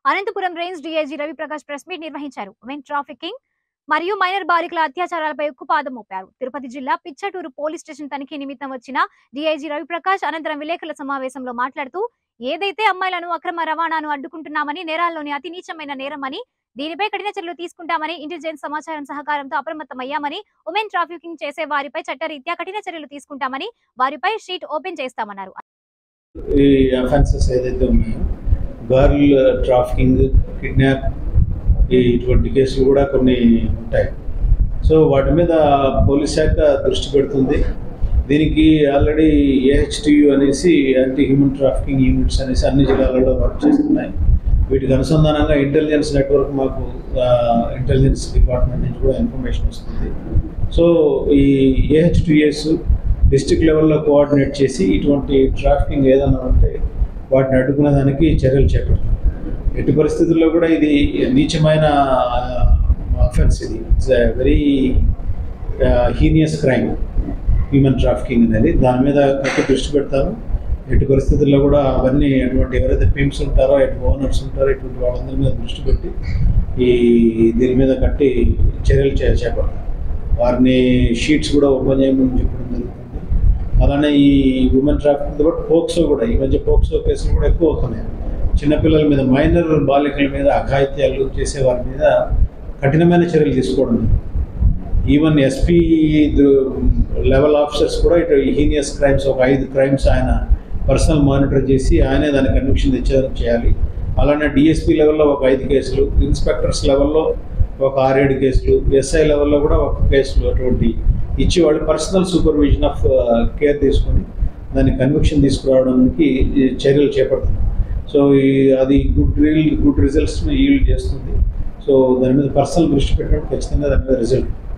Anantapuram range DIG Raviprakash press meet నిర్వహించారు women trafficking మరియు minor బాలికల అత్యాచారాలపై ఉక్కుపాదం మోపారు తిరుపతి జిల్లా పిచ్చటూరు పోలీస్ స్టేషన్ తనిఖీ నిమిత్తం వచ్చిన డీఐజీ రవిప్రకాష్ అనంతరం విలేకరుల సమావేశంలో మాట్లాడుతూ ఏదైతే అమ్మాయిలను అక్రమ రవాణాను అడ్డుకుంటున్నామని నేరాల్లోని అతి నీచమైన నేరమని దీనిపై కఠిన చర్యలు తీసుకుంటామని ఇంటెలిజెన్స్ సమాచారం సహకారంతో అప్రమత్తమయ్యామని ఉమెన్ ట్రాఫికింగ్ చేసే వారిపై చట్టరీత్యా కఠిన చర్యలు తీసుకుంటామని వారిపై షీట్ ఓపెన్ చేస్తామన్నారు ఈ అఫెన్సెస్ ఏదైతే ఉన్నాయో గర్ల్ ట్రాఫికింగ్ కిడ్నాప్ ఈ ఇటువంటి కేసులు కూడా కొన్ని ఉంటాయి సో వాటి మీద పోలీస్ శాఖ దృష్టి పెడుతుంది దీనికి ఆల్రెడీ ఏహెచ్టియు అనేసి యాంటీ హ్యూమన్ ట్రాఫికింగ్ యూనిట్స్ అనేసి అన్ని జిల్లాలలో వర్క్ చేస్తున్నాయి వీటికి అనుసంధానంగా ఇంటెలిజెన్స్ నెట్వర్క్ మాకు ఇంటెలిజెన్స్ డిపార్ట్మెంట్ నుంచి కూడా ఇన్ఫర్మేషన్ వస్తుంది సో ఈ ఏహెచ్టిఎస్ డిస్ట్రిక్ట్ లెవెల్లో కోఆర్డినేట్ చేసి ఇటువంటి ట్రాఫికింగ్ ఏదైనా ఉంటే వాటిని అడ్డుకునే దానికి చర్యలు చేపడతాం ఎట్టి పరిస్థితుల్లో కూడా ఇది నీచమైన అఫెన్స్ ఇది it's very heinous crime human trafficking అనేది దాని మీద గట్టి దృష్టి పెడతారు ఎట్టి పరిస్థితుల్లో కూడా అవన్నీ అటువంటి ఎవరైతే పిమ్స్ ఉంటారో ఎటు ఓనర్స్ ఉంటారో ఇటువంటి వాళ్ళందరి మీద దృష్టి పెట్టి ఈ దీని మీద కట్టి చర్యలు చే చేపడతారు వారిని షీట్స్ కూడా ఓపెన్ చేయమని చెప్పడం జరుగుతుంది అలానే ఈ ఉమెన్ ట్రాఫికింగ్తో పాటు పోక్సో కూడా ఈ మధ్య పోక్సో కేసులు కూడా ఎక్కువ అవుతున్నాయి చిన్నపిల్లల మీద మైనర్ బాలికల మీద అఘాయిత్యాలు చేసే వారి మీద కఠినమైన చర్యలు తీసుకోవడం జరుగుతుంది. ఈవెన్ ఎస్పీ లెవెల్ ఆఫీసర్స్ కూడా ఇటు హీనియస్ క్రైమ్స్ ఒక ఐదు క్రైమ్స్ ఆయన పర్సనల్ మానిటర్ చేసి ఆయనే దానికి కన్విక్షన్ తెచ్చేదానికి చేయాలి అలానే డిఎస్పీ లెవెల్లో ఒక ఐదు కేసులు ఇన్స్పెక్టర్స్ లెవెల్లో ఒక ఆరేడు కేసులు ఎస్ఐ లెవెల్లో కూడా ఒక కేసులు అటువంటి ఇచ్చి వాళ్ళు పర్సనల్ సూపర్విజన్ ఆఫ్ కేర్ తీసుకొని దాన్ని కన్విక్షన్ తీసుకురావడానికి ఈ చర్యలు చేపడుతున్నారు సో ఈ అది గుడ్ రీల్ గుడ్ రిజల్ట్స్ని ఈల్డ్ చేస్తుంది సో దాని మీద పర్సనల్ దృష్టి పెట్టినప్పుడు ఖచ్చితంగా దాని మీద రిజల్ట్